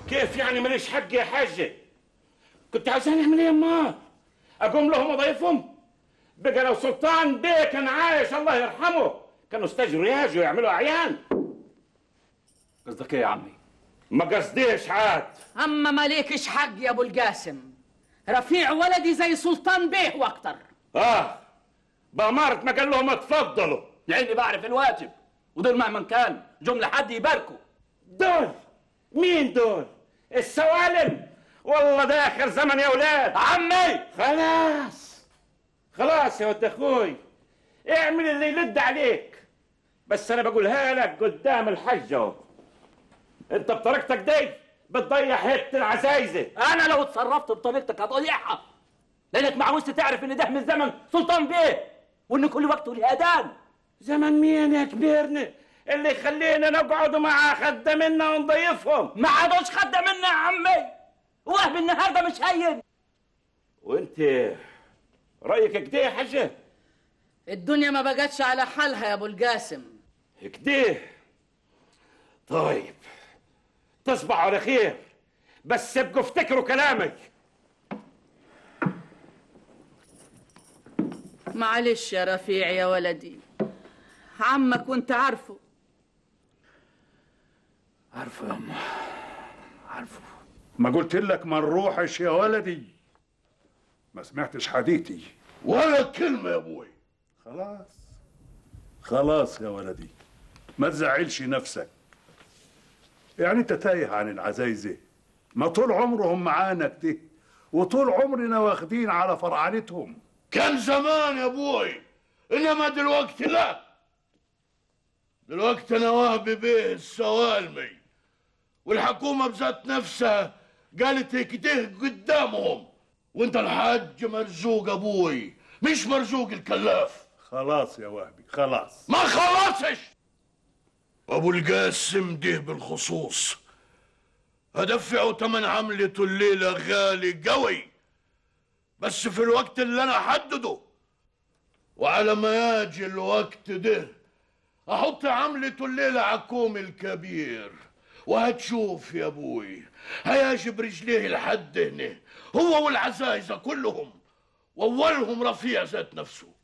كيف يعني ماليش حق يا حاجة كنت عايزين اعمل ايه ما اقوم لهم اضيفهم بقى لو سلطان بيه كان عايش الله يرحمه كانوا استجروا ياجوا يعملوا اعيان قصدك ايه يا عمي ما قصديش عاد اما مالكش حق يا ابو القاسم رفيع ولدي زي سلطان بيه واكتر اه بأمارة ما قال لهم اتفضلوا لاني بعرف الواجب ودول مهما كان جمله حد يباركوا دول مين دول السوالم والله ده اخر زمن يا اولاد عمي خلاص خلاص يا ولد اخوي اعمل اللي يلد عليك بس انا بقولها لك قدام الحجه اهو انت بطريقتك دي بتضيع حته العزايزه انا لو اتصرفت بطريقتك هضيعها لانك ما عاوزت تعرف ان ده من زمن سلطان بيه وان كل وقته له اذان زمن مين يا كبيرنا اللي يخلينا نقعد مع خدامنا ونضيفهم ما عادوش خدة منا يا عمي وهم النهارده مش هين وانت رايك كده يا حاجه الدنيا ما بقتش على حالها يا ابو القاسم كده طيب تصبحوا على خير بس ابقوا افتكروا كلامك معلش يا رفيع يا ولدي عمك وانت عارفه عارفه يا أما عارفه ما قلت لك ما نروحش يا ولدي ما سمعتش حديثي ولا كلمة يا ابوي خلاص خلاص يا ولدي ما تزعلش نفسك يعني انت تايه عن العزايزة ما طول عمرهم معانا كده وطول عمرنا واخدين على فرعنتهم كان زمان يا ابوي انما دلوقتي لا دلوقتي انا وهبي بيه السوالمي والحكومة بذات نفسها قالت كده قدامهم وانت الحاج مرزوق ابوي مش مرزوق الكلاف خلاص يا وهبي خلاص ما خلصش ابو القاسم ده بالخصوص هدفعه تمن عملته الليلة غالي قوي بس في الوقت اللي انا حدده وعلى ما يجي الوقت ده احط عملته الليلة عكوم الكبير وهتشوف يا ابوي هيجي برجليه لحد هنا هو والعزايزة كلهم واولهم رفيع ذات نفسه